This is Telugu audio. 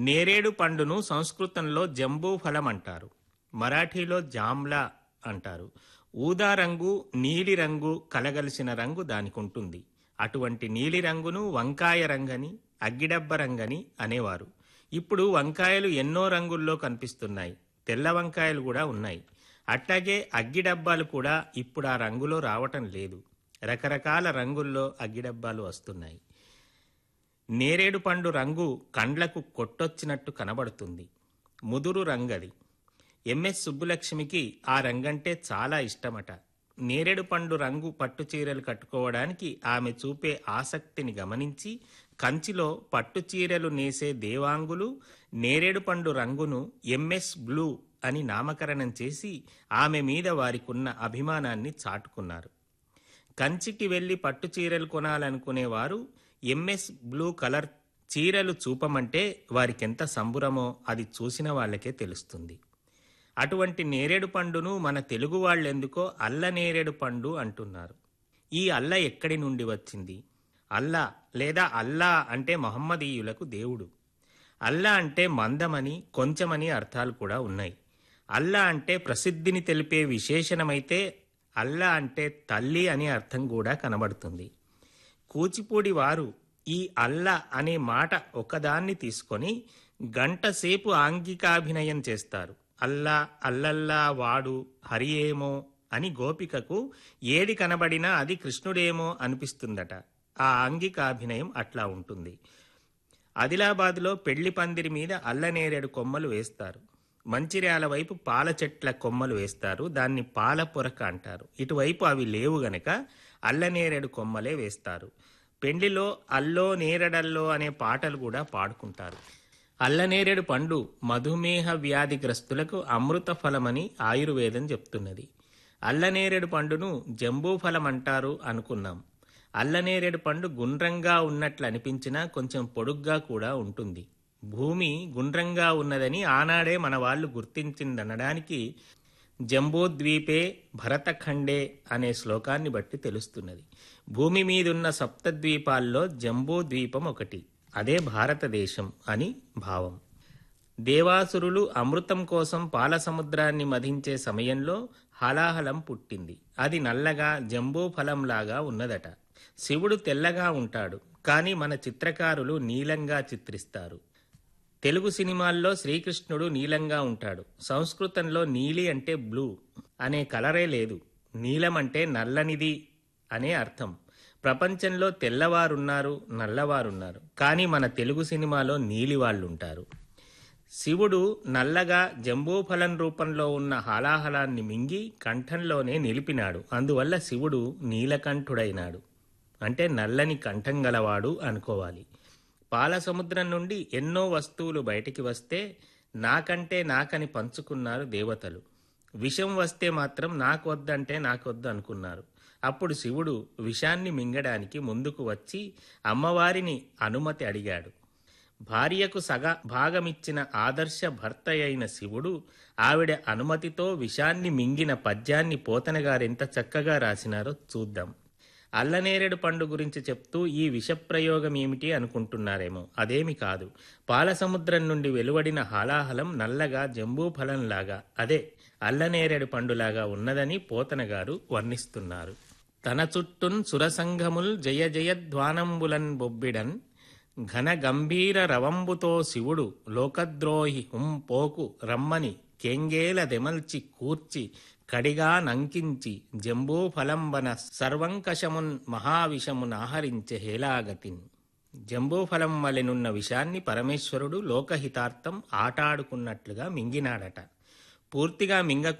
నేరేడు పండును సంస్కృతంలో జంబూ ఫలం అంటారు మరాఠీలో జామ్లా అంటారు ఊదా రంగు నీలి రంగు కలగలిసిన రంగు దానికి ఉంటుంది అటువంటి నీలి రంగును వంకాయ రంగని అగ్గిడబ్బ రంగని అనేవారు ఇప్పుడు వంకాయలు ఎన్నో రంగుల్లో కనిపిస్తున్నాయి తెల్ల వంకాయలు కూడా ఉన్నాయి అట్లాగే అగ్గిడబ్బాలు కూడా ఇప్పుడు ఆ రంగులో రావటం లేదు రకరకాల రంగుల్లో అగ్గిడబ్బాలు వస్తున్నాయి నేరేడు పండు రంగు కండ్లకు కొట్టొచ్చినట్టు కనబడుతుంది ముదురు రంగది ఎంఎస్ సుబ్బులక్ష్మికి ఆ రంగంటే చాలా ఇష్టమట నేరేడు పండు రంగు పట్టు చీరలు కట్టుకోవడానికి ఆమె చూపే ఆసక్తిని గమనించి కంచిలో పట్టు చీరలు నేసే దేవాంగులు నేరేడు పండు రంగును ఎంఎస్ బ్లూ అని నామకరణం చేసి ఆమె మీద వారికున్న అభిమానాన్ని చాటుకున్నారు కంచికి వెళ్లి పట్టు చీరలు కొనాలనుకునేవారు ఎంఎస్ బ్లూ కలర్ చీరలు చూపమంటే వారికెంత సంబురమో అది చూసిన వాళ్ళకే తెలుస్తుంది అటువంటి నేరేడు పండును మన తెలుగు వాళ్ళెందుకో అల్ల నేరేడు పండు అంటున్నారు ఈ అల్ల ఎక్కడి నుండి వచ్చింది అల్లా లేదా అల్లా అంటే మహమ్మదీయులకు దేవుడు అల్లా అంటే మందమని కొంచెమని అర్థాలు కూడా ఉన్నాయి అల్లా అంటే ప్రసిద్ధిని తెలిపే విశేషణమైతే అల్లా అంటే తల్లి అనే అర్థం కూడా కనబడుతుంది కూచిపూడి వారు ఈ అల్ల అనే మాట ఒకదాన్ని తీసుకొని గంట సేపు ఆంగికాభినయం చేస్తారు అల్లా అల్లల్లా వాడు హరి ఏమో అని గోపికకు ఏది కనబడినా అది కృష్ణుడేమో అనిపిస్తుందట ఆ ఆంగికాభినయం అట్లా ఉంటుంది ఆదిలాబాద్లో పెళ్లి పందిరి మీద అల్లనేరేడు కొమ్మలు వేస్తారు మంచిర్యాల వైపు పాల చెట్ల కొమ్మలు వేస్తారు దాన్ని పాల పొరక అంటారు ఇటువైపు అవి లేవు గనక అల్లనేరేడు కొమ్మలే వేస్తారు పెండ్లిలో అల్లో నేరడల్లో అనే పాటలు కూడా పాడుకుంటారు అల్లనేరేడు పండు మధుమేహ వ్యాధిగ్రస్తులకు అమృత ఫలమని ఆయుర్వేదం చెప్తున్నది అల్లనేరేడు పండును జంబూ ఫలం అంటారు అనుకున్నాం అల్లనేరేడు పండు గుండ్రంగా ఉన్నట్లు అనిపించినా కొంచెం పొడుగ్గా కూడా ఉంటుంది భూమి గుండ్రంగా ఉన్నదని ఆనాడే మన వాళ్ళు గుర్తించిందనడానికి జంబోద్వీపే భరతఖండే అనే శ్లోకాన్ని బట్టి తెలుస్తున్నది భూమి మీదున్న సప్తద్వీపాల్లో జంబో ద్వీపం ఒకటి అదే భారతదేశం అని భావం దేవాసురులు అమృతం కోసం పాల సముద్రాన్ని మధించే సమయంలో హలాహలం పుట్టింది అది నల్లగా జంబూ ఫలంలాగా ఉన్నదట శివుడు తెల్లగా ఉంటాడు కానీ మన చిత్రకారులు నీలంగా చిత్రిస్తారు తెలుగు సినిమాల్లో శ్రీకృష్ణుడు నీలంగా ఉంటాడు సంస్కృతంలో నీలి అంటే బ్లూ అనే కలరే లేదు నీలం అంటే నల్లనిది అనే అర్థం ప్రపంచంలో తెల్లవారున్నారు నల్లవారున్నారు కానీ మన తెలుగు సినిమాలో నీలి వాళ్ళుంటారు శివుడు నల్లగా జంబూఫలం రూపంలో ఉన్న హాలాహలాన్ని మింగి కంఠంలోనే నిలిపినాడు అందువల్ల శివుడు నీలకంఠుడైనాడు అంటే నల్లని కంఠం గలవాడు అనుకోవాలి పాల సముద్రం నుండి ఎన్నో వస్తువులు బయటికి వస్తే నాకంటే నాకని పంచుకున్నారు దేవతలు విషం వస్తే మాత్రం నాకు వద్దంటే నాకొద్దు అనుకున్నారు అప్పుడు శివుడు విషాన్ని మింగడానికి ముందుకు వచ్చి అమ్మవారిని అనుమతి అడిగాడు భార్యకు సగ భాగమిచ్చిన ఆదర్శ భర్త అయిన శివుడు ఆవిడ అనుమతితో విషాన్ని మింగిన పద్యాన్ని పోతన గారెంత చక్కగా రాసినారో చూద్దాం అల్లనేరేడు పండు గురించి చెప్తూ ఈ విషప్రయోగం ఏమిటి అనుకుంటున్నారేమో అదేమి కాదు పాల సముద్రం నుండి వెలువడిన హాలాహలం నల్లగా జంబూ ఫలంలాగా అదే అల్లనేరేడు పండులాగా ఉన్నదని పోతన గారు వర్ణిస్తున్నారు తన చుట్టున్ సురసంఘముల్ జయ జయధ్వానంబులన్ బొబ్బిడన్ ఘన గంభీర రవంబుతో శివుడు లోకద్రోహి హుం పోకు రమ్మని కెంగేల దెమల్చి కూర్చి కడిగా నంకించి జంబూ ఫలంబన సర్వంకషమున్ మహావిషమునాహరించె హేలాగతిన్ జంబూఫలం వలెనున్న విషాన్ని పరమేశ్వరుడు లోకహితార్థం ఆటాడుకున్నట్లుగా మింగినాడట పూర్తిగా మింగ